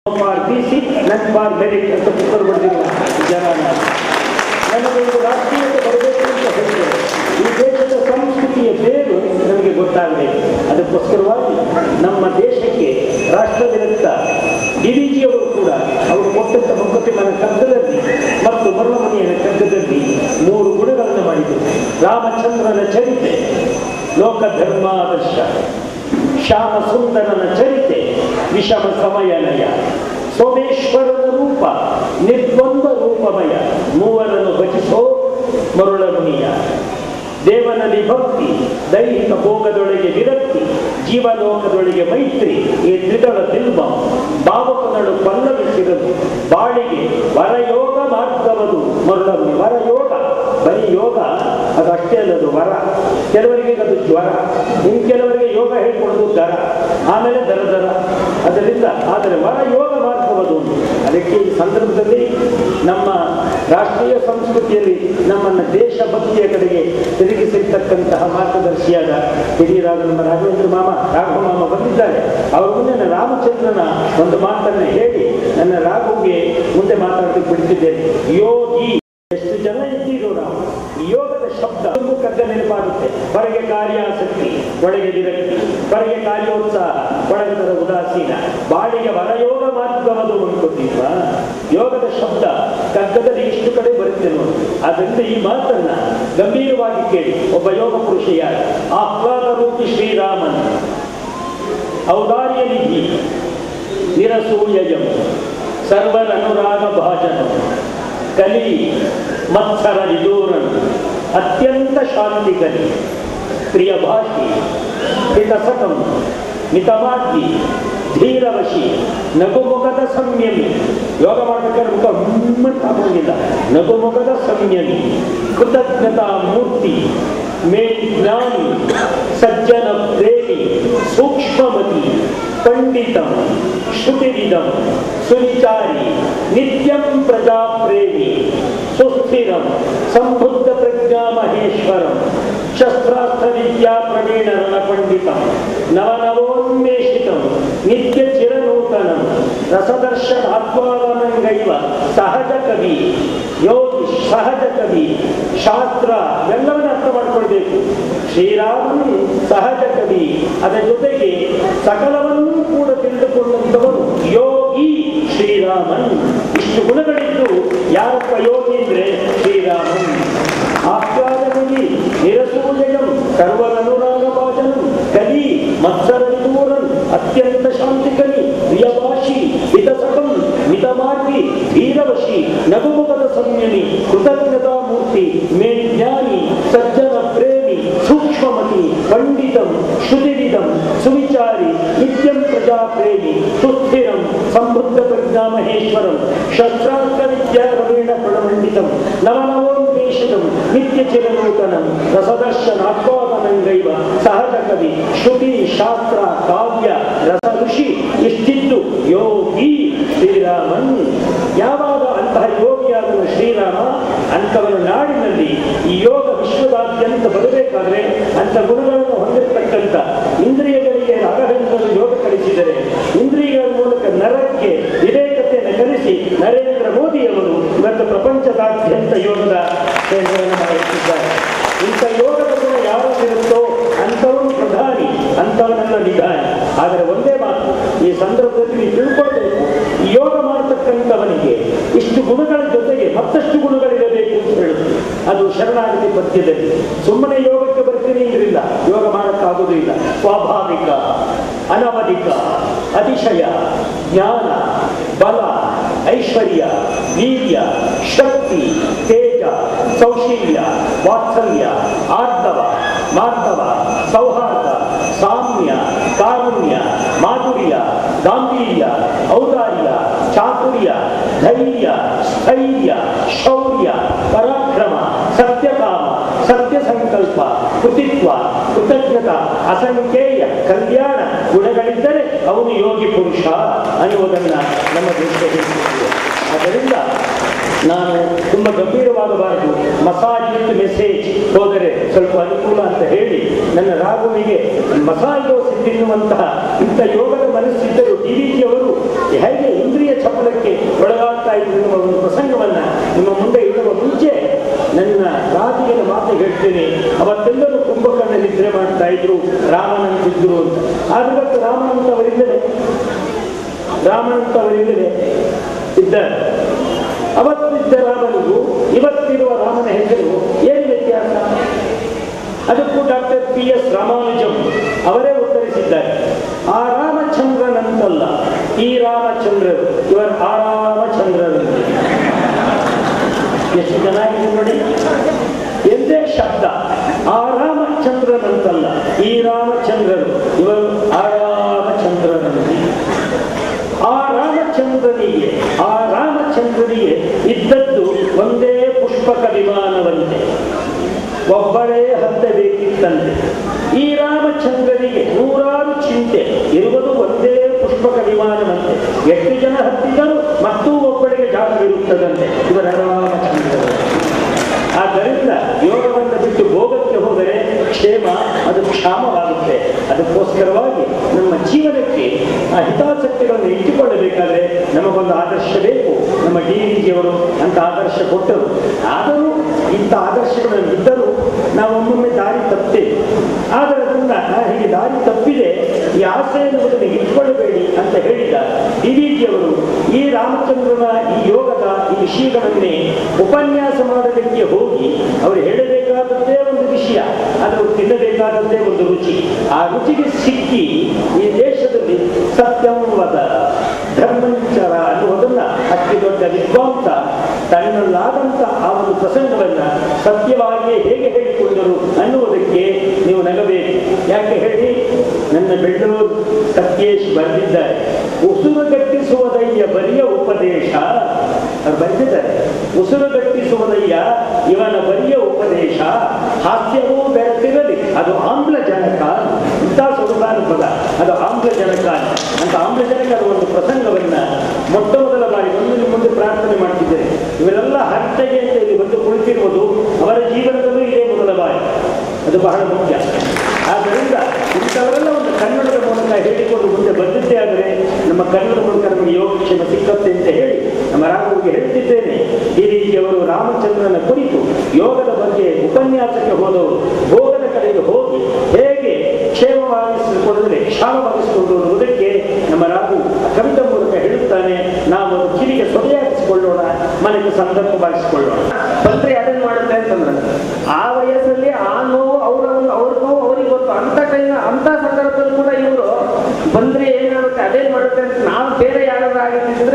For ಬಿಸಿ ನನ್ for merit ಅಂತ ಪುಸ್ತಕ ಬರೆದಿರುವ ಜನ ನಾನು. ನನಗೊಂದು ರಾಷ್ಟ್ರೀಯತೆ ಬರಬೇಕು ಅಂತ ಹೇಳ್ತೇನೆ ಈ ದೇಶದ ಸಂಸ್ಕೃತಿಯ ಬೇರು ನಮಗೆ ಗೊತ್ತಾಗಬೇಕು ಅದಕ್ಕೋಸ್ಕರವಾಗಿ ನಮ್ಮ ದೇಶಕ್ಕೆ ರಾಷ್ಟ್ರ ವಿರುದ್ಧ ಡಿವಿಜಿಯವರು ಕೂಡ ಅವರು ಕೊಟ್ಟಂತ ಮಂಕುತಿಮ್ಮನ ಕಗ್ಗದಲ್ಲಿ ಮತ್ತು ಮರುಮನೆಯ ಕಗ್ಗದಲ್ಲಿ ಮೂರು ಗುಣಗಳನ್ನು ಮಾಡಿದರು ರಾಮಚಂದ್ರನ ಚರಿತೆ ಲೋಕ ಧರ್ಮಾದರ್ಶ ಶ್ಯಾಮ ಸುಂದರನ ಚರಿತೆ ವಿಷಮ ಸಮಯನಯ ಸೋಮೇಶ್ವರನ ರೂಪ ನಿರ್ದ್ವಂದ ರೂಪಮಯ ಮೂವರನ್ನು ಭಜಿಸೋ ಮರುಳ ಮುನಿಯ ದೇವನಲ್ಲಿ ಭಕ್ತಿ ದೈಹಿಕ ಭೋಗದೊಳಗೆ ವಿರಕ್ತಿ ಜೀವಲೋಕದೊಳಗೆ ಮೈತ್ರಿ ಈ ತ್ರಿದಳ ಬಿಲ್ವ ಭಾವಕನಳು ಪಲ್ಲವಿಸಿರದು ಬಾಳಿಗೆ ವರಯೋಗ ಮಾರ್ಗವದು ಮರುಳಮುನಿ ವರಯೋಗ ಬರೀ ಯೋಗ ಅದು ಅಷ್ಟೇ ಅಲ್ಲದು ವರ ಕೆಲವರಿಗೆ ಅದು ಜ್ವರ ಇನ್ನು ಕೆಲವರಿಗೆ ಯೋಗ ಹೇಳ್ಕೊಡೋದು ದರ ಆಮೇಲೆ ದರ ದರ ಅದರಿಂದ ಆದರೆ ವರ ಯೋಗ ಮಾರ್ಗವದು ಅದಕ್ಕೆ ಈ ಸಂದರ್ಭದಲ್ಲಿ ನಮ್ಮ ರಾಷ್ಟ್ರೀಯ ಸಂಸ್ಕೃತಿಯಲ್ಲಿ ನಮ್ಮನ್ನು ದೇಶಭಕ್ತಿಯ ಕಡೆಗೆ ತಿರುಗಿಸಿರ್ತಕ್ಕಂತಹ ಮಾರ್ಗದರ್ಶಿಯಾದ ಹಿರಿಯರಾದ ನಮ್ಮ ರಾಘವೇಂದ್ರ ಮಾಮ ರಾಘವ ಮಾಮ ಬಂದಿದ್ದಾರೆ ಅವರ ಮುಂದೆ ನಾನು ರಾಮಚಂದ್ರನ ಒಂದು ಮಾತನ್ನು ಹೇಳಿ ನನ್ನ ರಾಘುಗೆ ಮುಂದೆ ಮಾತಾಡಲಿಕ್ಕೆ ಬಿಡ್ತಿದ್ದೇನೆ ಯೋಗಿ ಎಷ್ಟು ಜನ ಇದ್ದೀರೋ ನಾವು ಈ ಯೋಗದ ಶಬ್ದ ಒಂದು ಕಗ್ಗ ನೆನಪಾಗುತ್ತೆ ಹೊರಗೆ ಕಾರ್ಯಾಸಕ್ತಿ ಒಳಗೆ ವಿರಕ್ತಿ ಹೊರಗೆ ಕಾರ್ಯೋತ್ಸಾಹ ಒಳಗದರ ಉದಾಸೀನ ಬಾಳಿಗೆ ವರಯೋಗ ಮಾರ್ಗವದು ಅನ್ಕೊಟ್ಟಿಲ್ವಾ ಯೋಗದ ಶಬ್ದ ಕಗ್ಗದಲ್ಲಿ ಇಷ್ಟು ಕಡೆ ಬರುತ್ತೆ ನೋಡಿ ಆದ್ದರಿಂದ ಈ ಮಾತನ್ನ ಗಂಭೀರವಾಗಿ ಕೇಳಿ ಒಬ್ಬ ಯೋಗ ಪುರುಷ ಯಾರು ಆಹ್ಲಾದ ರೂಪಿ ಶ್ರೀರಾಮನ್ ಔದಾರ್ಯ ನಿಧಿ ನಿರಸೂಯಯಂ ಸರ್ವರನುರಾಗ ಭಾಜನ ಕಲಿ ಮತ್ಸರ ವಿದೂರನ್ ಅತ್ಯಂತ ಶಾಂತಿ ಕಲಿ ಪ್ರಿಯ ಭಾಷಿ ಹಿತಸಕಂ ಮಿತಮಾರ್ಗಿ ಧೀರವಶಿ ನಗುಮುಖದ ಸಂಯಮಿ ಯೋಗ ಮಾಡಬೇಕಾದ್ರೆ ಮುಖ ಮುಮ್ಮಟ್ಟು ಹಾಕೋಂಗಿಲ್ಲ ನಗುಮುಖದ ಸಂಯಮಿ ಕೃತಜ್ಞತಾ ಮೂರ್ತಿ ಮೇ ಜ್ಞಾನಿ ಸಜ್ಜನ ಪ್ರೇಮಿ ಸೂಕ್ಷ್ಮಮತಿ ಪಂಡಿತಂ ಶ್ರುತಿವಿದಂ ಸುವಿಚಾರಿ ನಿತ್ಯಂ ಪ್ರಜಾಪ್ರೇಮಿ ಸುಸ್ಥಿರಂ ಸಂಬುದ್ಧ ಪ್ರಜ್ಞಾ ಮಹೇಶ್ವರಂ ಶಸ್ತ್ರಾಸ್ತ್ರ ವಿದ್ಯಾ ಪ್ರವೀಣ ರಣಪಂಡಿತಂ ನವನವೋನ್ಮೇಷಿತಂ ನಿತ್ಯ ಚಿರನೂತನಂ ರಸದರ್ಶನಾತ್ಮಾನಂಗೈವ ಸಹಜ ಕವಿ ಯೋಗಿ ಸಹಜ ಕವಿ ಶಾಸ್ತ್ರ ಎಲ್ಲವನ್ನ ಅರ್ಥ ಮಾಡ್ಕೊಳ್ಬೇಕು ಶ್ರೀರಾಮನು ಸಹಜ ಕವಿ ಅದರ ಜೊತೆಗೆ ಸಕಲವನ್ನೂ ಕೂಡ ತಿಳಿದುಕೊಂಡಂಥವನು ಯೋಗಿ ಶ್ರೀರಾಮನ್ ಇಷ್ಟು ಗುಣಗಳಿದ್ದು ಯಾರಪ್ಪ ಯೋಗಿ ಅಂದ್ರೆ ಶ್ರೀರಾಮನ್ ಆಹ್ಲಾದಕವಿ ನಿರಸೂಯಂ ಸರ್ವರನುರಾಗ ಭಾಜನಂ ಕಲಿ ಮತ್ಸರ ವಿದೂರನ್ ಅತ್ಯಂತ ಶಾಂತಿ ಕಲಿ ಪ್ರಿಯಭಾಷಿ ಹಿತಸಕಂ ಮಿತಮಾರ್ಗಿ ಧೀರವಶಿ ನಗುಮುಖದ ಸಂಯಮಿ ಕೃತಜ್ಞತಾ ಮೂರ್ತಿ ಮೇ ಜ್ಞಾನಿ ಸಜ್ಜನ ಪ್ರೇಮಿ ಸೂಕ್ಷ್ಮಮತಿ ಪಂಡಿತಂ ಶ್ರುತಿವಿದಂ ಸುವಿಚಾರಿ ನಿತ್ಯಂ ಪ್ರಜಾಪ್ರೇಮಿ ಸುಸ್ಥಿರಂ ಸಂಬುದ್ಧ ಪ್ರಜ್ಞಾ ಮಹೇಶ್ವರಂ ಶಸ್ತ್ರಾಸ್ತ್ರ ವಿದ್ಯಾ ರವೀಣ ಪ್ರಣಮಂಡಿತಂ ನವನವೋನ್ಮೇಷಿತಂ ನಿತ್ಯ ಚಿರನೂತನಂ ರಸದರ್ಶನಾತ್ಮಾನಂಗೈವ ಸಹಜ ಕವಿ ಶ್ರುತಿ ಶಾಸ್ತ್ರ ಕಾವ್ಯ ರಸ ಋಷಿ ಇಷ್ಟಿದ್ದು ಯೋಗಿ ಶ್ರೀರಾಮನ್ ಯಾವಾಗ ಅಂತಹ ಯೋಗಿಯಾದನು ಶ್ರೀರಾಮ ಅಂಥವನ ನಾಡಿನಲ್ಲಿ ಈ ಯೋಗ ವಿಶ್ವದಾದ್ಯಂತ ಬರಬೇಕಾದ್ರೆ ಅಂಥ ಗುಣಗಳನ್ನು ಹೊಂದಿರತಕ್ಕಂಥ ಇಂದ್ರಿಯಗಳಿಗೆ ಅರಹಂತರು ಯೋಗ ಕಲಿಸಿದರೆ ಇಂದ್ರಿಯಗಳ ಮೂಲಕ ನರಕ್ಕೆ ವಿವೇಕತೆಯನ್ನು ಕಲಿಸಿ ನರೇಂದ್ರ ಮೋದಿಯವರು ಇವತ್ತು ಪ್ರಪಂಚದಾದ್ಯಂತ ಯೋಗದ ಕೇಂದ್ರವನ್ನು ಮಾಡುತ್ತಿದ್ದಾರೆ ಇಂಥ ಯೋಗದ ಗುಣ ಯಾವಾಗಿರುತ್ತೋ ಅಂಥವನು ಪ್ರಧಾನಿ ಅಂಥವನೆಲ್ಲ ನಿಧಾನಿ ಆದರೆ ಒಂದೇ ಮಾತು ಈ ಸಂದರ್ಭದಲ್ಲಿ ನೀವು ತಿಳ್ಕೊಳ್ಬೇಕು ಈ ಯೋಗ ಮಾಡತಕ್ಕಂಥವನಿಗೆ ಇಷ್ಟು ಗುಣಗಳ ಜೊತೆಗೆ ಮತ್ತಷ್ಟು ಗುಣಗಳಿರಬೇಕು ಅಂತ ಹೇಳುತ್ತೆ ಅದು ಶರಣಾಗತಿ ಪದ್ಯದಲ್ಲಿ ಸುಮ್ಮನೆ ಯೋಗಕ್ಕೆ ಬರ್ತೀನಿ ಇರಲಿಲ್ಲ ಯೋಗ ಮಾಡಕ್ಕಾಗೋದು ಇಲ್ಲ ಸ್ವಾಭಾವಿಕ ಅನವಧಿಕ ಅತಿಶಯ ಜ್ಞಾನ ಬಲ ಐಶ್ವರ್ಯ ವೀರ್ಯ ಶಕ್ತಿ ತೇಜ ಸೌಶೀಲ್ಯ ವಾತ್ಸಲ್ಯ ಆರ್ಧವ ಮಾರ್ಧವ ಸೌಹಾರ್ದ ಸಾಮ್ಯ ಕಾರುಣ್ಯ ಮಾಧುರ್ಯ ಗಾಂಭೀರ್ಯ ಔದಾರ್ಯ ಚಾತುರ್ಯ ಧೈರ್ಯ ಸ್ಥೈರ್ಯ ಶೌರ್ಯ ಪರಾಕ್ರಮ ಸತ್ಯಕಾಮ ಸತ್ಯ ಸಂಕಲ್ಪ ಕೃತಿತ್ವ ಕೃತಜ್ಞತ ಅಸಂಖ್ಯೇಯ ಕಲ್ಯಾಣ ಗುಣಗಳಿದ್ದರೆ ಅವನು ಯೋಗಿ ಪುರುಷ ಅನ್ನುವುದನ್ನು ನಮ್ಮ ದೇಶ ಹೇಳ್ತಿದೆ ಆದ್ದರಿಂದ ನಾನು ತುಂಬ ಗಂಭೀರವಾಗಬಾರದು ಮಸಾಜ್ ವಿತ್ ಮೆಸೇಜ್ ಹೋದರೆ ಸ್ವಲ್ಪ ಅನುಕೂಲ ಅಂತ ಹೇಳಿ ನನ್ನ ರಾಘುವಿಗೆ ಮಸಾಜ್ ದೋಸೆ ತಿನ್ನುವಂತಹ ಇಂಥ ಯೋಗದ ಮನಸ್ಸಿದ್ದರು ಡಿ ವಿ ಜಿ ಅವರು ಹೇಗೆ ಇಂದ್ರಿಯ ಚಪಲಕ್ಕೆ ಒಳಗಾಗ್ತಾ ಇದ್ರು ಎನ್ನುವ ಒಂದು ಪ್ರಸಂಗವನ್ನ ನಿಮ್ಮ ಮುಂದೆ ಇಡುವ ಮುಂಚೆ ನನ್ನ ರಾಜಿಗೆನ ಮಾತು ಹೇಳ್ತೇನೆ ಅವತ್ತೆಲ್ಲರೂ ಕುಂಭಕರ್ಣ ನಿದ್ರೆ ಮಾಡ್ತಾ ಇದ್ರು ರಾಮನಂತಿದ್ರು ಅಂತ ಆದ್ರೆ ಇವತ್ತು ರಾಮನಂತವರಿಲ್ಲದೆ ರಾಮನಂತವರಿಲ್ಲದೆ ಇದ್ದಾರೆ ಅವತ್ತಿದ್ದ ರಾಮನಿಗೂ ಇವತ್ತಿರುವ ರಾಮನ ಹೆಸರು ಏನು ವ್ಯತ್ಯಾಸ ಅದಕ್ಕೂ ಡಾಕ್ಟರ್ ಪಿ ಎಸ್ ರಾಮಾನುಜಂ ಅವರೇ ಉತ್ತರಿಸಿದ್ದಾರೆ ಆ ರಾಮಚಂದ್ರನಂತಲ್ಲ ಈ ರಾಮಚಂದ್ರರು ಇವರ್ ಆ ರಾಮಚಂದ್ರರಂತೆ ಎಷ್ಟು ಚೆನ್ನಾಗಿದೆ ನೋಡಿ ಎಂದೇ ಶಬ್ದ ಆ ರಾಮಚಂದ್ರನಂತಲ್ಲ ಈ ರಾಮಚಂದ್ರರು ಇವರು ಆ ರಾಮಚಂದ್ರನಂತೆ ಆ ರಾಮಚಂದ್ರನಿಗೆ ಆ ರಾಮಚಂದ್ರನಿಗೆ ಇದ್ದದ್ದು ಒಂದೇ ಪುಷ್ಪಕ ವಿಮಾನವಂತೆ ಒಬ್ಬರೇ ಹತ್ತಬೇಕಿತ್ತಂತೆ ಈ ರಾಮಚಂದ್ರನಿಗೆ ನೂರಾರು ಚಿಂತೆ ಇರುವುದು ಒಂದೇ ಪುಷ್ಪಕ ವಿಮಾನವಂತೆ ಎಷ್ಟು ಜನ ಹತ್ತಿದರೂ ಮತ್ತೂ ಒಬ್ಬರಿಗೆ ಜಾಗವಿರುತ್ತದಂತೆ ಇವರ ರಾಮಚಂದ್ರರು ಆದ್ದರಿಂದ ಯೋಗವನ್ನು ಬಿಟ್ಟು ಭೋಗಕ್ಕೆ ಹೋದರೆ ಕ್ಷೇಮ ಅದು ಕ್ಷಾಮವಾಗುತ್ತೆ ಅದಕ್ಕೋಸ್ಕರವಾಗಿ ನಮ್ಮ ಜೀವನಕ್ಕೆ ಆ ಹಿತಾಸಕ್ತಿಗಳನ್ನು ಇಟ್ಟುಕೊಳ್ಳಬೇಕಾದ್ರೆ ನಮಗೊಂದು ಆದರ್ಶ ಬೇಕು ನಮ್ಮ ಡಿ ವಿ ಜಿಯವರು ಅಂತ ಆದರ್ಶ ಕೊಟ್ಟರು ಆದರೂ ಇಂಥ ಆದರ್ಶಗಳನ್ನು ಇದ್ದರೂ ನಾವು ಒಮ್ಮೊಮ್ಮೆ ದಾರಿ ತಪ್ಪೇವೆ ಆದರೆ ಅದನ್ನ ಹೀಗೆ ದಾರಿ ತಪ್ಪಿದೆ ಈ ಆಸೆ ಎನ್ನುವುದನ್ನು ಇಟ್ಕೊಳ್ಳಬೇಡಿ ಅಂತ ಹೇಳಿದ ಡಿ ವಿ ಜಿಯವರು ಈ ರಾಮಚಂದ್ರನ ಈ ಯೋಗದ ಈ ವಿಷಯಗಳನ್ನೇ ಉಪನ್ಯಾಸ ಮಾಡಲಿಕ್ಕೆ ಹೋಗಿ ಅವರು ಹೇಳಬೇಕಾದದ್ದೇ ಒಂದು ವಿಷಯ ಅದು ತಿನ್ನಬೇಕಾದದ್ದೇ ಒಂದು ರುಚಿ ಆ ರುಚಿಗೆ ಸಿಕ್ಕಿ ಈ ದೇಶದಲ್ಲಿ ಸತ್ಯಂವದ ಧರ್ಮಂಚರ ಅನ್ನುವುದನ್ನ ಅತಿ ದೊಡ್ಡ ವಿದ್ವಾಂಸ ತನ್ನಲ್ಲಾದಂಥ ಆ ಒಂದು ಪ್ರಸಂಗವನ್ನ ಸತ್ಯವಾಗಿಯೇ ಹೇಗೆ ಹೇಳಿಕೊಂಡರು ಅನ್ನುವುದಕ್ಕೆ ನೀವು ನಗಬೇಕು ಯಾಕೆ ಹೇಳಿ ನನ್ನ ಬೆಳ್ಳೂರು ಸತ್ಯೇಶ್ ಬರೆದಿದ್ದಾರೆ ಉಸುರುಗಟ್ಟಿಸುವುದಯ್ಯ ಬರಿಯ ಉಪದೇಶ ಅವ್ರು ಬರೆದಿದ್ದಾರೆ ಉಸುರುಗಟ್ಟಿಸುವುದಯ್ಯ ಇವನ ಬರಿಯ ಉಪದೇಶ ಹಾಸ್ಯವೂ ಬೆರೆತಿರಲಿ ಅದು ಆಮ್ಲಜನಕ ಇಂಥ ಸೊಗಸಾದ ಪದ ಅದು ಆಮ್ಲಜನಕ ಅಂತ ಆಮ್ಲಜನಕದ ಒಂದು ಪ್ರಸಂಗವನ್ನ ಮೊಟ್ಟ ಮೊದಲ ಬಾರಿ ಒಂದು ನಿಮ್ಮ ಮುಂದೆ ಪ್ರಾರ್ಥನೆ ಮಾಡ್ತಿದ್ದೇನೆ ಇವರೆಲ್ಲ ಹತ್ಯೆಗೆ ಅಂತ ಇಲ್ಲಿ ಬಂದು ಕುಳಿತಿರುವುದು ಅವರ ಜೀವನದಲ್ಲೂ ಇದೇ ಮೊದಲ ಬಾರಿ ಅದು ಬಹಳ ಮುಖ್ಯ ಆದ್ದರಿಂದ ಇಂಥವರೆಲ್ಲ ಒಂದು ಕನ್ನಡದ ಮೂಲಕ ಹೇಳಿಕೊಂಡು ಮುಂದೆ ಬಂದಿದ್ದೇ ಆದರೆ ನಮ್ಮ ಕನ್ನಡ ಮೂಲಕ ನಮಗೆ ಯೋಗಕ್ಷೇಮ ಸಿಕ್ಕತ್ತೆ ಅಂತ ಹೇಳಿ ನಮ್ಮ ರಾಘವಿಗೆ ಹೇಳ್ತಿದ್ದೇನೆ ಈ ರೀತಿಯವರು ರಾಮಚಂದ್ರನ ಕುರಿತು ಯೋಗದ ಬಗ್ಗೆ ಉಪನ್ಯಾಸಕ್ಕೆ ಹೋದವರು ಭೋಗದ ಕಡೆಗೆ ಹೋಗಿ ಹೇಗೆ ಕ್ಷೇಮವಾಗಿಸಿಕೊಂಡರೆ ಕ್ಷಾಮವಾಗಿಸಿಕೊಂಡು ಅನ್ನುವುದಕ್ಕೆ ನಮ್ಮ ರಾಘು ಕವಿತ ಮೂಲಕ ಹೇಳುತ್ತಾನೆ ನಾವು ಅದು ಕಿವಿಗೆ ಸೊದೆಯಾಗಿಸಿಕೊಳ್ಳೋಣ ಮನೆಗೆ ಸಂದರ್ಭವಾಗಿಸಿಕೊಳ್ಳೋಣ ಬಂದ್ರೆ ಅದನ್ನ ಮಾಡುತ್ತೆ ಅಂತಂದ್ರೆ ಆ ವಯಸ್ಸಲ್ಲಿ ಆ ನೋವು ಅವರ ಅವ್ರ ನೋವು ಅವ್ರಿಗೆ ಗೊತ್ತು ಅಂತ ಟೈಮ್ ಅಂತ ಸಂದರ್ಭದಲ್ಲಿ ಕೂಡ ಇವರು ಬಂದ್ರೆ ಏನಾಗುತ್ತೆ ಅದೇನ್ ಮಾಡುತ್ತೆ ಅಂತ ನಾವು ಬೇರೆ ಯಾರಾದ್ರೂ ಆಗಿದ್ರೆ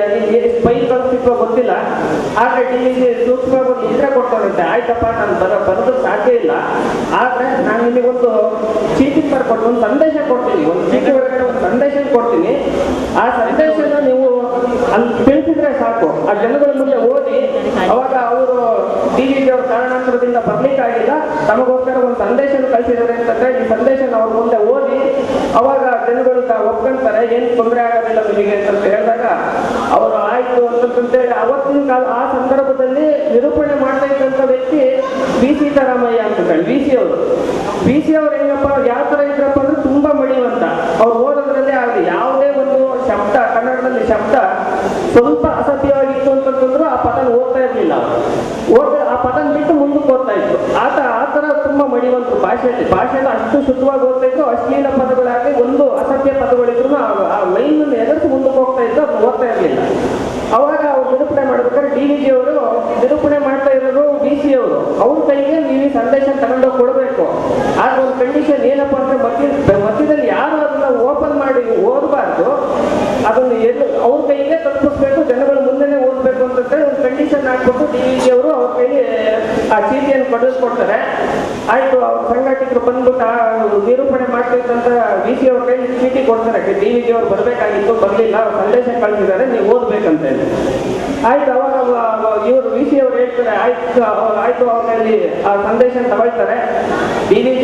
ಸ್ಪೈಲ್ ಕಳಿಸ್ತಿತ್ವ ಗೊತ್ತಿಲ್ಲ ಆದ್ರೆ ಟಿವಿಗೆ ಸೂಕ್ಷ್ಮವಾಗಿ ಒಂದು ಇದ್ರೆ ಕೊಡ್ತಾರಂತೆ ಆಯ್ತಪ್ಪ ನಾನು ಬರ ಬರೋದಕ್ಕೆ ಸಾಧ್ಯ ಇಲ್ಲ ಆದ್ರೆ ನಾನು ನಿಮಗೆ ಒಂದು ಚೀಟಿ ಬರ್ಕೊಟ್ಟು ಒಂದು ಸಂದೇಶ ಕೊಡ್ತೀನಿ ಒಂದು ಚೀಟಿ ಒಳಗಡೆ ಒಂದು ಸಂದೇಶ ಕೊಡ್ತೀನಿ ಆ ಸಂದೇಶನ ನೀವು ಅಲ್ಲಿ ತಿಳಿಸಿದ್ರೆ ಸಾಕು ಆ ಜನಗಳ ಮುಂದೆ ಓದಿ ಅವಾಗ ಅವರು ಡಿ ವಿ ಅವ್ರ ಕಾರಣಾಂತರದಿಂದ ಬರ್ಲಿಕ್ಕಾಗಿಲ್ಲ ತಮಗೋಸ್ಕರ ಒಂದು ಸಂದೇಶ ಕಳಿಸಿದ್ದಾರೆ ಅಂತಂದ್ರೆ ಈ ಸಂದೇಶ ಅವ್ರ ಮುಂದೆ ಓದಿ ಅವಾಗ ಜನಗಳು ತ- ಒಪ್ಕೊಂತಾರೆ ಏನು ತೊಂದರೆ ಆಗೋದಿಲ್ಲ ನಿಮಗೆ ಅಂತ ಹೇಳಿದಾಗ ಅವರು ಆಯ್ತು ಅಂತಂತೇಳಿ ಅವತ್ತಿನ ಕಾಲ ಆ ಸಂದರ್ಭದಲ್ಲಿ ನಿರೂಪಣೆ ಮಾಡ್ತಾ ಇದ್ದಂಥ ವ್ಯಕ್ತಿ ಬಿ ಸೀತಾರಾಮಯ್ಯ ಅಂತ ಹೇಳಿ ಬಿ ಸಿ ಅವರು ಬಿ ಸಿ ಅವ್ರು ಹೆಂಗಪ್ಪ ಯಾವ ತರ ಇದ್ರಪ್ಪ ಅಂದ್ರೆ ತುಂಬಾ ಮಡಿವಂತ ಅವ್ರು ಓದೋದ್ರಲ್ಲೇ ಆಗಲಿ ಯಾವುದೇ ಒಂದು ಶಬ್ದ ಕನ್ನಡದಲ್ಲಿ ಶಬ್ದ ಸ್ವಲ್ಪ ಅಸಭ್ಯವಾಗಿತ್ತು ಅಂತಂದ್ರು ಆ ಪದನ ಓದ್ತಾ ಇರ್ಲಿಲ್ಲ ಅವರು ಓದ ಆ ಪದನ ಬಿಟ್ಟು ಮುಂದಕ್ಕೆ ಓದ್ತಾ ಇತ್ತು ಆತ ಆ ತರ ತುಂಬಾ ಮಡಿವಂತರು ಭಾಷೆಯಲ್ಲಿ ಭಾಷೆನ ಅಷ್ಟು ಶುದ್ಧವಾಗಿ ಓದ್ತಾ ಇತ್ತು ಅಶ್ಲೀಲ ಪದಗಳಾಗಲಿ ಒಂದು ಅಸಭ್ಯ ಪದಗಳಿದ್ರು ಆ ಲೈನ್ ಎದುರಿಸಿ ಮುಂದಕ್ಕೆ ಹೋಗ್ತಾ ಇತ್ತು ಅದನ್ನ ಓದ್ತಾ ಇರ್ಲಿಲ್ಲ ಅವಾಗ ಅವ್ರು ನಿರೂಪಣೆ ಮಾಡ್ಬೇಕಾದ್ರೆ ಡಿ ವಿ ಜಿ ಅವರು ನಿರೂಪಣೆ ಮಾಡ್ತಾ ಇರೋರು ಬಿ ಸಿ ಅವರು ಅವ್ರ ಕೈಗೆ ನೀವು ಈ ಸಂದೇಶ ತಗೊಂಡೋಗಿ ಕೊಡಬೇಕು ಆದ್ರೆ ಒಂದು ಕಂಡೀಷನ್ ಏನಪ್ಪಾ ಅಂದ್ರೆ ಮಧ್ಯ ಮಧ್ಯದಲ್ಲಿ ಯಾರು ಅದನ್ನ ಓಪನ್ ಮಾಡಿ ಓದಬಾರ್ದು ಅದನ್ನು ಎಲ್ಲಿ ಅವ್ರ ಕೈಗೆ ತಲುಪಿಸ್ಬೇಕು ಜನಗಳ ಮುಂದೆನೆ ಓದಬೇಕು ಅಂತ ಹೇಳಿ ಒಂದು ಕಂಡೀಷನ್ ಹಾಕ್ಬಿಟ್ಟು ಡಿ ವಿ ಜಿ ಅವರು ಅವ್ರ ಕೈಗೆ ಆ ಚೀಟಿಯನ್ನು ಕಳಿಸ್ಕೊಡ್ತಾರೆ ಆಯ್ತು ಅವ್ರ ಸಂಘಟಕರು ಬಂದ್ಬಿಟ್ಟು ಆ ನಿರೂಪಣೆ ಮಾಡ್ತಿದ್ದಂತ ವಿ ಸಿ ಅವ್ರ ಕೈಲಿ ಚೀಟಿ ಕೊಡ್ತಾರೆ ಡಿ ವಿ ಜಿ ಅವ್ರು ಬರಬೇಕಾಗಿತ್ತು ಬರಲಿಲ್ಲ ಸಂದೇಶ ಕಳಿಸಿದ್ದಾರೆ ನೀವು ಓದ್ಬೇಕಂತ ಹೇಳಿ ಆಯ್ತು ಅವಾಗ ಇವರು ವಿ ಸಿ ಅವ್ರು ಹೇಳ್ತಾರೆ ಆಯ್ತು ಅವ್ರು- ಆಯ್ತು ಅವ್ರಲ್ಲಿ ಆ ಸಂದೇಶ ತಗೊಳ್ತಾರೆ ಡಿ ವಿ ಜಿ ಅವರು ಈ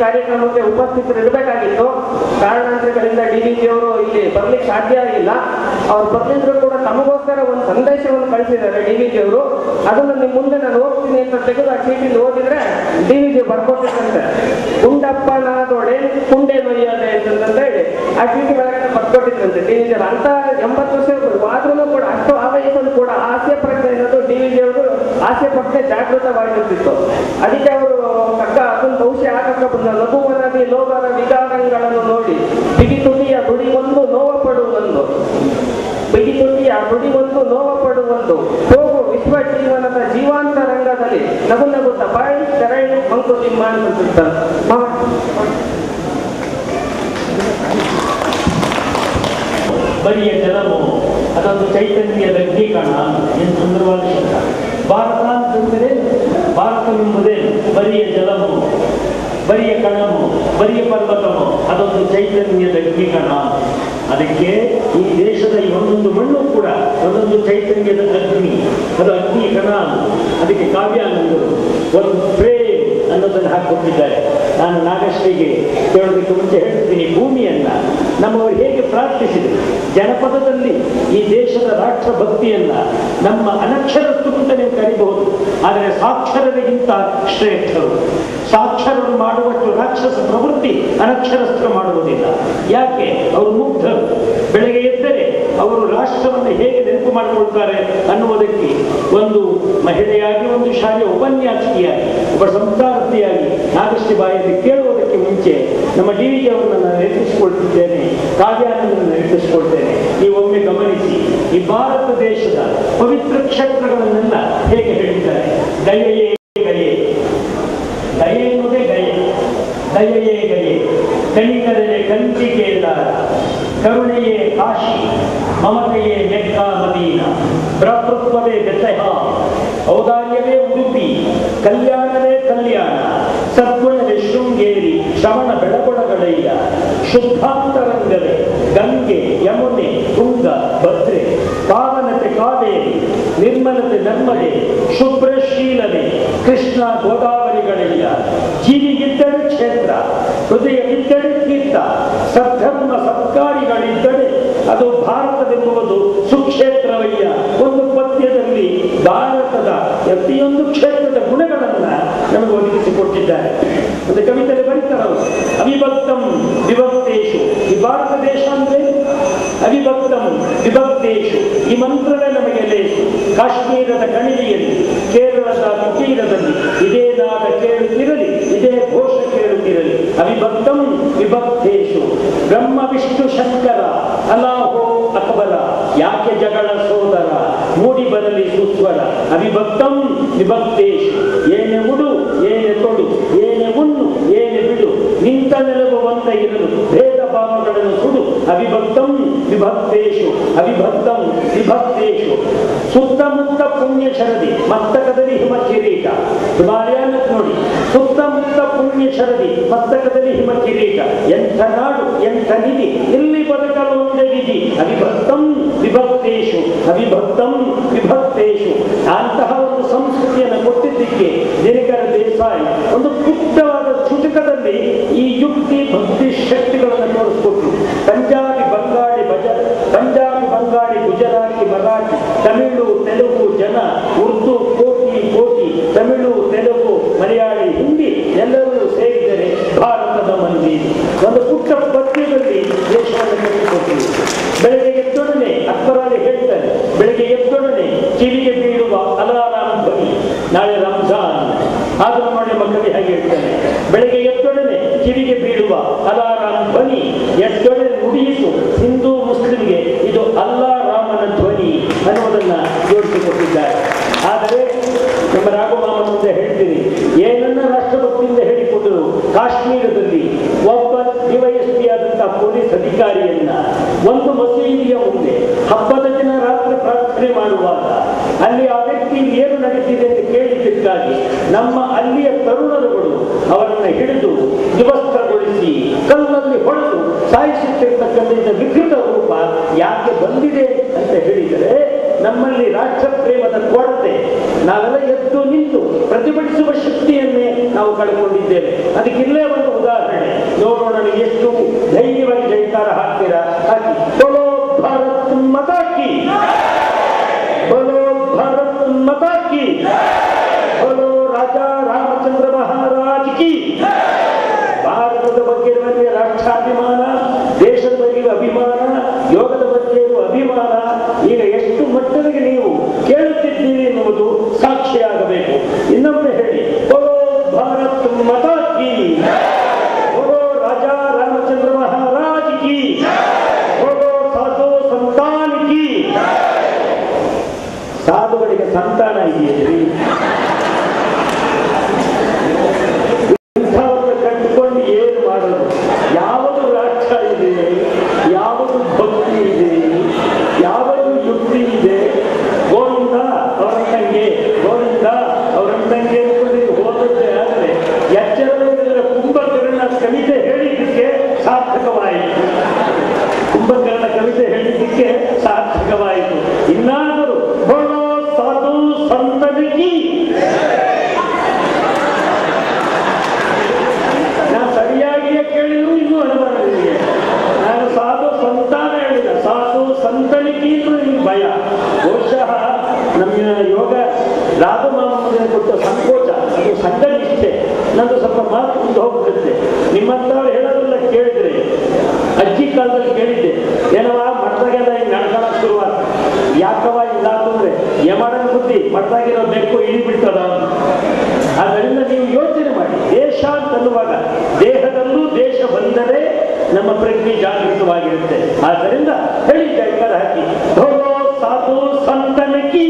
ಕಾರ್ಯಕ್ರಮಕ್ಕೆ ಉಪಸ್ಥಿತರಿರಬೇಕಾಗಿತ್ತು ಕಾರಣಾಂತರಗಳಿಂದ ಡಿ ವಿ ಜಿ ಅವರು ಇಲ್ಲಿ ಬರ್ಲಿಕ್ಕೆ ಸಾಧ್ಯ ಆಗಿಲ್ಲ ಅವ್ರು ಬರ್ಲಿದ್ರು ಕೂಡ ತಮಗೋಸ್ಕರ ಒಂದು ಸಂದೇಶವನ್ನು ಕಳಿಸಿದ್ದಾರೆ ಡಿ ವಿ ಜಿ ಅವರು ಅದನ್ನು ನಿಮ್ಮ ಮುಂದೆ ನಾನು ಓದ್ತೀನಿ ಅಂತ ತೆಗೆದು ಆ ಚೀಟಿಲಿ ಓದಿದ್ರೆ ಡಿ ವಿ ಜಿ ಬರ್ಕೊಟ್ಟಿದ್ದಂತೆ ಗುಂಡಪ್ಪನಾದೊಡೆ ಕುಂಡೆ ನೊಯ್ಯದೆ ಅಂತ ಹೇಳಿ ಆ ಚೀಟಿ ಒಳಗಡೆ ಬರ್ಕೊಟ್ಟಿದ್ರಂತೆ ಡಿ ವಿ ಜಿ ಅಂತ ಎಂಬತ್ತು ವರ್ಷ ಆದ್ರೂ ಕೂಡ ಅಷ್ಟು ಆ ವಯಸ್ಸಲ್ಲಿ ಕೂಡ ಹಾಸ್ಯ ಪ್ರಜ್ಞೆ ಅನ್ನೋದು ಡಿ ವಿ ಜಿ ಅವರು ಹಾಸ್ಯ ಪ್ರಜ್ಞೆ ಜಾಗೃತವಾಗಿರ್ತಿತ್ತು ಅದಕ್ಕೆ ಅವರು ಕಕ್ಕ ಅದನ್ನು ಬಹುಶಃ ಆಕಕ್ಕ ಬಂದ ಲಘುವನದಿ ಲೋಗರ ವಿಧಾನಗಳನ್ನು ನೋಡಿ ಬಿಗಿ ತುಟಿಯ ನುಡಿ ಒಂದು ನೋವ ಪಡುವೊಂದು ಬಿಗಿ ತುಟಿಯ ನುಡಿ ಒಂದು ನೋವ ಪಡುವೊಂದು ಹೋಗು ವಿಶ್ವ ಜೀವನದ ಜೀವಾಂತ ರಂಗದಲ್ಲಿ ನಗು ನಗುತ್ತ ಬಾಯಿ ತೆರಳಿ ಮಂಕುತಿಮ್ಮ ಅಂತ ಬರಿಯ ಜಲವು ಅದೊಂದು ಚೈತನ್ಯದ ಕಣ ಎಂದು ಸುಂದರವಾದ ಶಬ್ದ ಭಾರತ ಅಂತಂದರೆ ಭಾರತವೆಂಬುದೇ ಬರಿಯ ಜಲವು ಬರಿಯ ಕಣವು ಬರಿಯ ಪರ್ವತವು ಅದೊಂದು ಚೈತನ್ಯದ ಕಣ ಅದಕ್ಕೆ ಈ ದೇಶದ ಈ ಒಂದೊಂದು ಮಣ್ಣು ಕೂಡ ಒಂದೊಂದು ಚೈತನ್ಯದ ಅಗ್ನಿ ಅದು ಅಗ್ನಿ ಕಣ ಅದಕ್ಕೆ ಕಾವ್ಯಾನಂದರು ಒಂದು ಪ್ರೇಮ್ ಅನ್ನೋದನ್ನು ಹಾಕಿಕೊಟ್ಟಿದ್ದಾರೆ ನಾನು ನಾಗಶ್ರೀಗೆ ಕೇಳೋದಕ್ಕೆ ಮುಂಚೆ ಹೇಳ್ತೀನಿ ಭೂಮಿಯನ್ನ ನಮ್ಮವರು ಹೇಗೆ ಪ್ರಾರ್ಥಿಸಿದರು ಜನಪದದಲ್ಲಿ ಈ ದೇಶದ ರಾಷ್ಟ್ರ ಭಕ್ತಿಯನ್ನ ನಮ್ಮ ಅನಕ್ಷರಸ್ತು ಅಂತ ನೀವು ಕರಿಬಹುದು ಆದರೆ ಸಾಕ್ಷರರಿಗಿಂತ ಶ್ರೇಷ್ಠರು ಸಾಕ್ಷರರು ಮಾಡುವಷ್ಟು ರಾಕ್ಷಸ ಪ್ರವೃತ್ತಿ ಅನಕ್ಷರಸ್ಥರು ಮಾಡುವುದಿಲ್ಲ ಯಾಕೆ ಅವರು ಮುಗ್ಧರು ಬೆಳಗ್ಗೆ ಎದ್ದರೆ ಅವರು ರಾಷ್ಟ್ರವನ್ನು ಹೇಗೆ ನೆನಪು ಮಾಡಿಕೊಳ್ತಾರೆ ಅನ್ನುವುದಕ್ಕೆ ಒಂದು ಮಹಿಳೆಯಾಗಿ ಒಂದು ಶಾಲೆಯ ಉಪನ್ಯಾಸಕಿಯಾಗಿ ಒಬ್ಬ ಸಂಸ್ಥಾನತಿಯಾಗಿ ನಾಗಶ್ರೀ ಬಾಯಲ್ಲಿ ಕೇಳುವುದಕ್ಕೆ ಮುಂಚೆ ನಮ್ಮ ಡಿ ವಿ ಅವರನ್ನು ನಾನು ನೆನಪಿಸಿಕೊಳ್ತಿದ್ದೇನೆ ಕಾವ್ಯಾನಂದನ್ನು ನೆನಪಿಸಿಕೊಳ್ತೇನೆ ನೀವು ಒಮ್ಮೆ ಗಮನಿಸಿ ಈ ಭಾರತ ದೇಶದ ಪವಿತ್ರ ಕ್ಷೇತ್ರಗಳನ್ನೆಲ್ಲ ಹೇಗೆ ಹೇಳಿದ್ದಾರೆ ದಯೆಯೇ ಗಯೆ ದಯೆ ಎನ್ನುವುದೇ ಗಯೆ ದಯೆಯೇ ಗಯೆ ಕಣಿಕರಲೆ ಕಂಚಿಕೆಯಲ್ಲಾರ ಕರುಣೆಯೇ ಕಾಶಿ ಮಮತೆಯೇ ಮೆಕ್ಕಾ ಮದೀನ ಭ್ರಾತೃತ್ವವೇ ಬೆಸಹ ಔದಾರ್ಯವೇ ಉಡುಪಿ ಕಲ್ಯಾಣವೇ ಕಲ್ಯಾಣ ಸದ್ಗುಣವೇ ಶೃಂಗೇರಿ ಶ್ರವಣ ಬೆಳಗೊಳಗಳೆಯ ಶುದ್ಧಾಂತರಂಗವೇ ಗಂಗೆ ಯಮುನೆ ತುಂಗ ಭದ್ರೆ ಪಾವನತೆ ಕಾವೇರಿ ನಿರ್ಮಲತೆ ನರ್ಮದೆ ಶುಭ್ರಶೀಲನೆ ಕೃಷ್ಣ ಗೋದಾವರಿಗಳೆಯ ಜೀವಿಗಿದ್ದರೆ ಕ್ಷೇತ್ರ ಹೃದಯವಿದ್ದರೆ ತೀರ್ಥ ಸದ್ಧರ್ಮ ಸತ್ಕಾರಿಗಳಿದ್ದರೆ ಅದು ಭಾರತವೆಂಬುದು ಸುಕ್ಷೇತ್ರವಯ್ಯ ಒಂದು ಪದ್ಯದಲ್ಲಿ ಭಾರತದ ಪ್ರತಿಯೊಂದು ಕ್ಷೇತ್ರದ ಗುಣಗಳನ್ನ ನಮಗೆ ಒದಗಿಸಿಕೊಟ್ಟಿದ್ದಾರೆ ಒಂದು ಕವಿತೆಯಲ್ಲಿ ಬರೀತಾರೆ ಅವರು ಅವಿಭಕ್ತಂ ವಿಭಕ್ತೇಶು ಈ ಭಾರತ ದೇಶ ಅಂದ್ರೆ ಅವಿಭಕ್ತಂ ವಿಭಕ್ತೇಶು ಈ ಮಂತ್ರವೇ ನಮಗೆ ಲೇಸು ಕಾಶ್ಮೀರದ ಕಣಿವೆಯಲ್ಲಿ ಕೇರಳದ ಕುಟೀರದಲ್ಲಿ ಇದೇ ನಾದ ಕೇಳುತ್ತಿರಲಿ ಇದೇ ಘೋಷ ಕೇಳುತ್ತಿರಲಿ ಅವಿಭಕ್ತಂ ವಿಭಕ್ತೇಶು ಬ್ರಹ್ಮ ವಿಷ್ಣು ಶಂಕರ ಅಲಾಹೋ ಅಕಬರ ಯಾಕೆ ಜಗಳ ಸೋದರ ಮೂಡಿ ಬರಲಿ ಸುಸ್ವರ ಅವಿಭಕ್ತಂ ವಿಭಕ್ತೇಶು ಏನೆ ಉಡು ಏನೆ ತೊಡು ಏನೆ ಉಣ್ಣು ಏನೆ ಬಿಡು ನಿಂತ ನೆಲಗುವಂತ ಇರಲು ಭೇದ ಭಾವಗಳನ್ನು ಸುಡು ಅವಿಭಕ್ತಂ ವಿಭಕ್ತೇಶು ಅವಿಭಕ್ತಂ ವಿಭಕ್ತೇಶು ಸುತ್ತಮುತ್ತ ಪುಣ್ಯ ಶರದಿ ಮಸ್ತಕದಲ್ಲಿ ಹಿಮ ಕಿರೀಟ ಹಿಮಾಲಯನ ನೋಡಿ ಸುತ್ತಮುತ್ತ ಪುಣ್ಯ ಶರದಿ ಮಸ್ತಕದಲ್ಲಿ ಹಿಮ ಕಿರೀಟ ಎಂಥ ನಾಡು ಎಂಥ ನಿಧಿ ಇಲ್ಲಿ ಬದುಕಲು ಒಂದೇ ವಿಧಿ ಅವಿಭಕ್ತಂ ವಿಭಕ್ತೇಶು ಅವಿಭಕ್ತಂ ವಿಭಕ್ತೇಶು ಅಂತಹ ಒಂದು ಸಂಸ್ಕೃತಿಯನ್ನು ಕೊಟ್ಟಿದ್ದಕ್ಕೆ ದಿನಕರ ದೇಸಾಯಿ ಒಂದು ಪುಟ್ಟವಾದ ಚುಟುಕದಲ್ಲಿ ಈ ಯುಕ್ತಿ ಭಕ್ತಿ ಶಕ್ತಿಗಳನ್ನು ತೋರಿಸ್ಕೊಟ್ರು ಪಂಜಾಬಿ ಬಂಗಾಳಿ ಭಜ ಪಂಜಾಬಿ ಬಂಗಾಳಿ ಗುಜರಾತಿ ಮರಾಠಿ ತಮಿಳು ತೆಲುಗು ಜನ ಉರ್ದು ಕೋಟಿ ಕೋಟಿ ತಮಿಳು ತೆಲುಗು ಮಲಯಾಳಿ ಹಿಂದಿ ಎಲ್ಲರೂ ಸೇರಿದರೆ ಭಾರತದ ಮಂದಿ ಒಂದು ಪುಟ್ಟ ಪದ್ಯದಲ್ಲಿ ದೇಶವನ್ನು ಕಟ್ಟಿಕೊಟ್ಟಿದೆ ಬೆಳಗ್ಗೆ ಎದ್ದೊಡನೆ ಅಕ್ಬರಾಲಿ ಹೇಳ್ತಾರೆ ಬೆಳಗ್ಗೆ ಎದ್ದೊಡನೆ ಕಿವಿಗೆ ಬೀಳುವ ಅಲಾರಾಮ್ ಧ್ವನಿ ನಾಳೆ ರಂಜಾನ್ ಆದರೂ ನೋಡಿ ಮಕ್ಕಳಿಗೆ ಹಾಗೆ ಹೇಳ್ತಾನೆ ಬೆಳಗ್ಗೆ ಎದ್ದೊಡನೆ ಕಿವಿಗೆ ಬೀಳುವ ಅಲಾರಾಮ್ ಧ್ವನಿ ಎದ್ದೊಡನೆ ನುಡಿಯಿತು ಹಿಂದೂ ಮುಸ್ಲಿಂಗೆ ಇದು ಅಲ್ಲಾ ರಾಮನ ಧ್ವನಿ ಅನ್ನುವುದನ್ನ ಜೋಡಿಸಿಕೊಟ್ಟಿದ್ದಾರೆ ಆದರೆ ನಮ್ಮ ರಾಘಮಾಮ ಮುಂದೆ ಹೇಳ್ತೀನಿ ಏನನ್ನ ರಾಷ್ಟ್ರಭಕ್ತಿಯಿಂದ ಹೇಳಿಕೊಟ್ಟರು ಕಾಶ್ಮೀರದಲ್ಲಿ ಒಬ್ಬ ಡಿವೈಎಸ್ಪಿ ಆದಂತಹ ಪೊಲೀಸ್ ಅಧಿಕಾರಿಯನ್ನ ಒಂದು ಮಸೀದಿಯ ಮುಂದೆ ಹಬ್ಬದ ದಿನ ರಾತ್ರಿ ಪ್ರಾರ್ಥನೆ ಮಾಡುವಾಗ ಅಲ್ಲಿ ಆ ವ್ಯಕ್ತಿ ಏನು ನಡೀತಿದೆ ಅಂತ ಕೇಳಿದ್ದಕ್ಕಾಗಿ ನಮ್ಮ ಅಲ್ಲಿಯ ತರುಣರುಗಳು ಅವರನ್ನ ಹಿಡಿದು ದಿವಸ್ತ್ರಗೊಳಿಸಿ ಕಲ್ಲಲ್ಲಿ ಹೊಡೆದು ಸಾಯಿಸುತ್ತಿರ್ತಕ್ಕಂಥ ವಿಕೃತ ರೂಪ ಯಾಕೆ ಬಂದಿದೆ ಅಂತ ಹೇಳಿದರೆ ನಮ್ಮಲ್ಲಿ ರಾಷ್ಟ್ರ ಪ್ರೇಮದ ಕೊರತೆ ನಾವೆಲ್ಲ ಎದ್ದು ನಿಂತು ಪ್ರತಿಭಟಿಸುವ ಶಕ್ತಿಯನ್ನೇ ನಾವು ನಾವು ಕಳ್ಕೊಂಡಿದ್ದೇವೆ ಅದಕ್ಕೆ ಇಲ್ಲೇ ಒಂದು ಉದಾಹರಣೆ ನೋಡೋಣ ನೀವು ಎಷ್ಟು ಧೈರ್ಯವಾಗಿ ಜೈಕಾರ ಹಾಕ್ತೀರಾ ಹಾಕಿ ಬೋಲೋ ಭಾರತ್ ಮತಾಕಿ ಬೋಲೋ ಭಾರತ್ ಮತಾಕಿ ಬೋಲೋ ರಾಜ ರಾಮಚಂದ್ರ ಮಹಾರಾಜ್ ಕಿ ಭಾರತದ ಬಗ್ಗೆ ನನಗೆ ರಾಷ್ಟ್ರಾಭಿಮಾನ ದೇಶದ ಬಗ್ಗೆ ಇರುವ ಅಭಿಮಾನ ಯೋಗದ ಬಗ್ಗೆ ಇರುವ ಅಭಿಮಾನ ಈಗ ಎಷ್ಟು ಮಟ್ಟದಲ್ಲಿ ನೀವು ಕೇಳುತ್ತಿದ್ದೀರಿ ಎನ್ನುವುದು ಸಾಕ್ಷಿಯಾಗಬೇಕು ಇನ್ನೊಮ್ಮೆ ಹೇಳಿ ಬೋಲೋ ಭಾರತ್ ಮತಾ ಕಿ ಬೋಲೋ ರಾಜ ರಾಮಚಂದ್ರ ಮಹಾರಾಜ್ ಕಿ ಬೋಲೋ ಸಾಧು ಸಂತಾನ್ ಕಿ ಸಾಧುಗಳಿಗೆ ಸಂತಾನ ಇದೆಯೇನ್ರಿ ಇಂಥವನ್ನು ಕಟ್ಟಿಕೊಂಡು ಏನು ಮಾಡೋದು ಯಾವುದು ರಾಷ್ಟ್ರ ಇದೆ ಯಾವುದು ಭಕ್ತಿ ಇದೆ ಯಾವುದು ಯುಕ್ತಿ ಇದೆ ಗೋವಿಂದ ಅವರಂತಂಗೆ ಗೋವಿಂದ ಅವರಂತಂಗೆ ಅಂದ್ಕೊಂಡು ಹೋದದ್ದೇ ಆದರೆ ಎಚ್ಚರವಿಲ್ಲದ ಕುಂಭಕರ್ಣ ಕವಿತೆ ಹೇಳಿದ್ದಕ್ಕೆ ಸಾರ್ಥಕವಾಯಿತು ಕುಂಭಕರ್ಣ ಕವಿತೆ ಹೇಳಿದ್ದಕ್ಕೆ ಸಾರ್ಥಕವಾಯಿತು ಇನ್ನಾದರೂ ಬೋಲೋ ಸಾಧು ಸಂತನಿಗೆ ನಾನು ಸರಿಯಾಗಿಯೇ ಕೇಳಿದ್ರು ಇನ್ನೂ ಅನುಮಾನ ನಿಮಗೆ ನಾನು ಸಾಧು ಸಂತಾನ ಹೇಳಿದ ಸಾಧು ಸಂತನಿಗಿಂತಲೂ ನಿಮ್ಗೆ ಭಯ ಬಹುಶಃ ನಮ್ಮ ಯೋಗ ರಾಧು ಮಾಮೂಲಿಗೆ ಕೊಟ್ಟ ಸಂಕೋಚ ಅದು ಸಂಘ ನಿಷ್ಠೆ ನಂದು ಸ್ವಲ್ಪ ಮಾತು ಮುಂದೆ ಹೋಗ್ಬಿಡುತ್ತೆ ನಿಮ್ಮಂಥವ್ರು ಹೇಳೋದೆಲ್ಲ ಕೇಳಿದ್ರೆ ಅಜ್ಜಿ ಕಾಲದಲ್ಲಿ ಕೇಳಿದ್ದೆ ಏನವ ಮಠದಾಗೆಲ್ಲ ಹಿಂಗೆ ನಡ್ಕೊಳಕ್ ಶುರುವಾತ ಯಾಕವ ಇಲ್ಲ ಅಂತಂದ್ರೆ ಯಮಡನ್ ಬುದ್ಧಿ ಮಠದಾಗಿರೋ ಬೆಕ್ಕು ಇಳಿ ಬಿಡ್ತದ ಆದ್ದರಿಂದ ನೀವು ಯೋಚನೆ ಮಾಡಿ ದೇಶ ಅಂತನ್ನುವಾಗ ದೇಹದಲ್ಲೂ ದೇಶ ಬಂದರೆ ನಮ್ಮ ಪ್ರಜ್ಞೆ ಜಾಗೃತವಾಗಿರುತ್ತೆ ಆದ್ದರಿಂದ ಹೇಳಿ ಜೈಕಾರ ಹಾಕಿ ಧೋಲೋ ಸಾಧು ಸಂತನಕಿ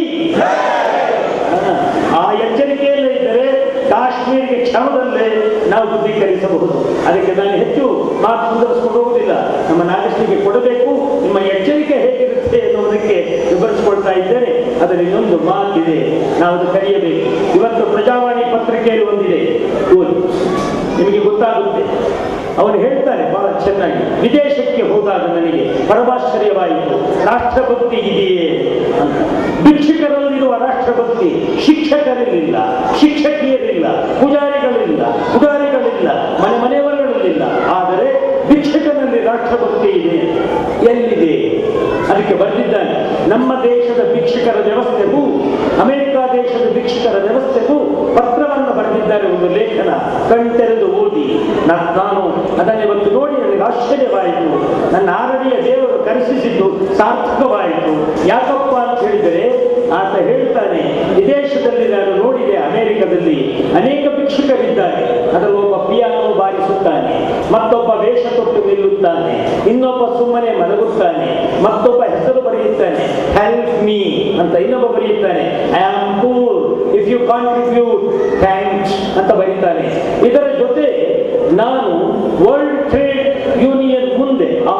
ಆ ಎಚ್ಚರಿಕೆಯಲ್ಲೇ ಇದ್ದರೆ ಕಾಶ್ಮೀರಿಗೆ ಕ್ಷಣದಲ್ಲೇ ನಾವು ದೃಢೀಕರಿಸಬಹುದು ಅದಕ್ಕೆ ನಾನು ಹೆಚ್ಚು ಮಾತು ಮುಂದುವರಿಸ್ಕೊಂಡು ಹೋಗುವುದಿಲ್ಲ ನಮ್ಮ ನಾಗರಿಕರಿಗೆ ಕೊಡಬೇಕು ನಿಮ್ಮ ಎಚ್ಚರಿಕೆ ಹೇಗಿರುತ್ತೆ ಎನ್ನುವುದಕ್ಕೆ ವಿವರಿಸಿಕೊಳ್ತಾ ಇದ್ದೇನೆ ಅದರ ಇನ್ನೊಂದು ಮಾತಿದೆ ನಾವು ಅದು ಕರೆಯಬೇಕು ಇವತ್ತು ಪ್ರಜಾವಾಣಿ ಪತ್ರಿಕೆಯಲ್ಲಿ ಒಂದಿದೆ ಓದಿ ನಿಮಗೆ ಗೊತ್ತಾಗುತ್ತೆ ಅವನು ಹೇಳ್ತಾನೆ ಬಹಳ ಚೆನ್ನಾಗಿ ವಿದೇಶಕ್ಕೆ ಹೋದಾಗ ನನಗೆ ಪರಮಾಶ್ಚರ್ಯವಾಯಿತು ರಾಷ್ಟ್ರಭಕ್ತಿ ಇದೆಯೇ ಅಂತ ಭಿಕ್ಷುಕರಲ್ಲಿರುವ ರಾಷ್ಟ್ರಭಕ್ತಿ ಶಿಕ್ಷಕರಿರಲಿಲ್ಲ ಶಿಕ್ಷಕಿಯರಿಲ್ಲ ಪೂಜಾರಿಗಳಿಲ್ಲ ಪುಗಾರಿಗಳಿಲ್ಲ ಮನೆ ಮನೆಯವರುಗಳಿಲ್ಲ ಆದರೆ ಭಿಕ್ಷುಕನಲ್ಲಿ ರಾಷ್ಟ್ರಭಕ್ತಿ ಇದೆ ಎಲ್ಲಿದೆ ಅದಕ್ಕೆ ಬರೆದಿದ್ದಾನೆ ನಮ್ಮ ದೇಶದ ಭಿಕ್ಷುಕರ ವ್ಯವಸ್ಥೆಗೂ ಅಮೆರಿಕ ದೇಶದ ಭಿಕ್ಷುಕರ ವ್ಯವಸ್ಥೆಗೂ ಪತ್ರವನ್ನು ಬರೆದಿದ್ದಾರೆ ಒಂದು ಲೇಖನ ಕಣ್ತೆರೆದು ಓದಿ ನಾ- ನಾನು ಅದನ್ನು ಇವತ್ತು ನೋಡಿ ನನಗೆ ಆಶ್ಚರ್ಯವಾಯಿತು ನನ್ನ ಆರಡಿಯ ದೇವರು ಕರೆಸಿಸಿದ್ದು ಸಾರ್ಥಕವಾಯಿತು ಯಾಕಪ್ಪ ಅಂತ ಹೇಳಿದರೆ ಆತ ಹೇಳ್ತಾನೆ ವಿದೇಶದಲ್ಲಿ ನಾನು ನೋಡಿದೆ ಅಮೆರಿಕದಲ್ಲಿ ಅನೇಕ ಭಿಕ್ಷುಕರಿದ್ದಾರೆ ಅದರಲ್ಲಿ ಒಬ್ಬ ಪಿಯಾನೋ ಬಾರಿಸುತ್ತಾನೆ ಮತ್ತೊಬ್ಬ ವೇಷ ತೊಟ್ಟು ನಿಲ್ಲುತ್ತಾನೆ ಇನ್ನೊಬ್ಬ ಸುಮ್ಮನೆ ಮಲಗುತ್ತಾನೆ ಮತ್ತೊಬ್ಬ ಹೆಸರು ಬರೆಯುತ್ತಾನೆ ಹೆಲ್ಪ್ ಮೀ ಅಂತ ಇನ್ನೊಬ್ಬ ಬರೆಯುತ್ತಾನೆ I am poor if you contribute thanks ಅಂತ ಬರೀತಾನೆ ಇದರ ಜೊತೆ ನಾನು ವರ್ಲ್ಡ್ ಟ್ರೇಡ್ ಯೂನಿಯನ್ ಮುಂದೆ ಆ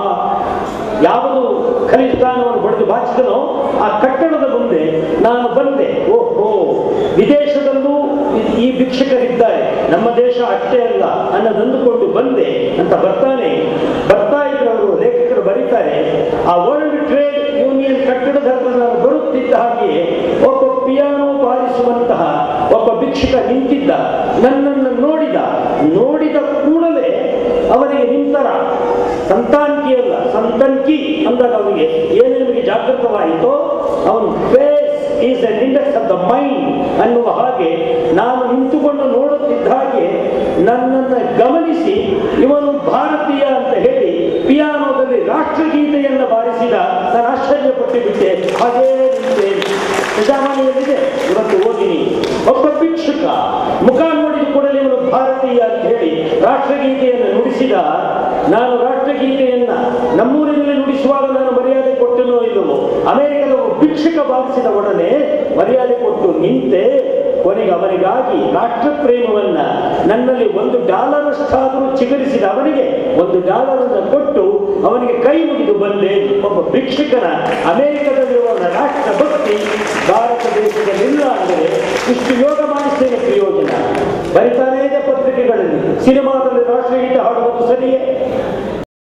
ಯಾವುದು ಖಲಿಸ್ತಾನವನ್ನು ಹೊಡೆದು ಬಾಚಿದನೋ ಆ ಕಟ್ಟಡದ ಮುಂದೆ ನಾನು ಬಂದೆ ಓಹೋ ವಿದೇಶದಲ್ಲೂ ಈ- ಈ ಭಿಕ್ಷಕರಿದ್ದಾರೆ ನಮ್ಮ ದೇಶ ಅಷ್ಟೇ ಅಲ್ಲ ಅನ್ನೋದಂದುಕೊಂಡು ಬಂದೆ ಅಂತ ಬರ್ತಾನೆ ಬರ್ತಾ ಇದ್ರು ಅವರು ಲೇಖಕರು ಬರೀತಾರೆ ಆ ವರ್ಲ್ಡ್ ಟ್ರೇಡ್ ಯೂನಿಯನ್ ಕಟ್ಟಡದ ಹತ್ರ ನಾನು ಬರುತ್ತಿದ್ದ ಹಾಗೆಯೇ ಒಬ್ಬ ಪಿಯಾನೋ ಬಾರಿಸುವಂತಹ ಒಬ್ಬ ಭಿಕ್ಷುಕ ನಿಂತಿದ್ದ ನನ್ನನ್ನು ನೋಡಿದ ನೋಡಿದ ಕೂಡಲೇ ಅವನಿಗೆ ನಿಂತರ ಸಂತಾನ್ಕಿ ಅಲ್ಲ ಸಂತನ್ಕಿ ಅಂದಾಗ ಅವನಿಗೆ ಏನು ನಿಮಗೆ ಜಾಗೃತವಾಯಿತೋ ಅವನು face is an index of the mind ಅನ್ನುವ ಹಾಗೆ ನಾನು ನಿಂತುಕೊಂಡು ನೋಡುತ್ತಿದ್ದ ಹಾಗೆ ನನ್ನನ್ನು ಗಮನಿಸಿ ಇವನು ಭಾರತೀಯ ಅಂತ ಹೇಳಿ ಪಿಯಾನೋದಲ್ಲಿ ರಾಷ್ಟ್ರಗೀತೆಯನ್ನು ಬಾರಿಸಿದ ನಾನು ಆಶ್ಚರ್ಯಪಟ್ಟು ಬಿಟ್ಟೆ ಹಾಗೇ ನಿಂತೇನೆ ಪ್ರಜಾವಾಣಿಯಲ್ಲಿದೆ ಇವತ್ತು ಓದಿನಿ ಒಬ್ಬ ಭಿಕ್ಷುಕ ಮುಖ ನೋಡಿದ ಕೂಡಲೇ ಇವನು ಭಾರತೀಯ ಅಂತ ಹೇಳಿ ರಾಷ್ಟ್ರಗೀತೆಯನ್ನು ನುಡಿಸಿದ ನಾನು ರಾಷ್ಟ್ರಗೀತೆಯನ್ನ ನಮ್ಮೂರಿನಲ್ಲಿ ನುಡಿಸುವಾಗ ನಾನು ಮರ್ಯಾದೆ ಕೊಟ್ಟನೋ ಇಲ್ಲವೋ ಅಮೆರಿಕದ ಒಬ್ಬ ಭಿಕ್ಷುಕ ಬಾರಿಸಿದ ಒಡನೆ ಮರ್ಯಾದೆ ಕೊಟ್ಟು ನಿಂತೆ ಕೊನೆಗೆ ಅವನಿಗಾಗಿ ರಾಷ್ಟ್ರ ಪ್ರೇಮವನ್ನ ನನ್ನಲ್ಲಿ ಒಂದು ಡಾಲರ್ ಅಷ್ಟಾದರೂ ಚಿಗುರಿಸಿದ ಅವನಿಗೆ ಒಂದು ಡಾಲರ್ ಅನ್ನು ಕೊಟ್ಟು ಅವನಿಗೆ ಕೈ ಮುಗಿದು ಬಂದೆ ಒಬ್ಬ ಭಿಕ್ಷುಕನ ಅಮೆರಿಕದಲ್ಲಿರುವ ರಾಷ್ಟ್ರ ಭಕ್ತಿ ಭಾರತ ದೇಶದಲ್ಲಿಲ್ಲ ಅಂದರೆ ಇಷ್ಟು ಯೋಗ ಮಾಡಿಸ್ತೇನೆ ಪ್ರಯೋಜನ ಬರಿತಾನೇ ಇದೆ ಪತ್ರಿಕೆಗಳಲ್ಲಿ ಸಿನಿಮಾದಲ್ಲಿ ರಾಷ್ಟ್ರಗೀತೆ ಹಾಡುವುದು ಸರಿಯೇ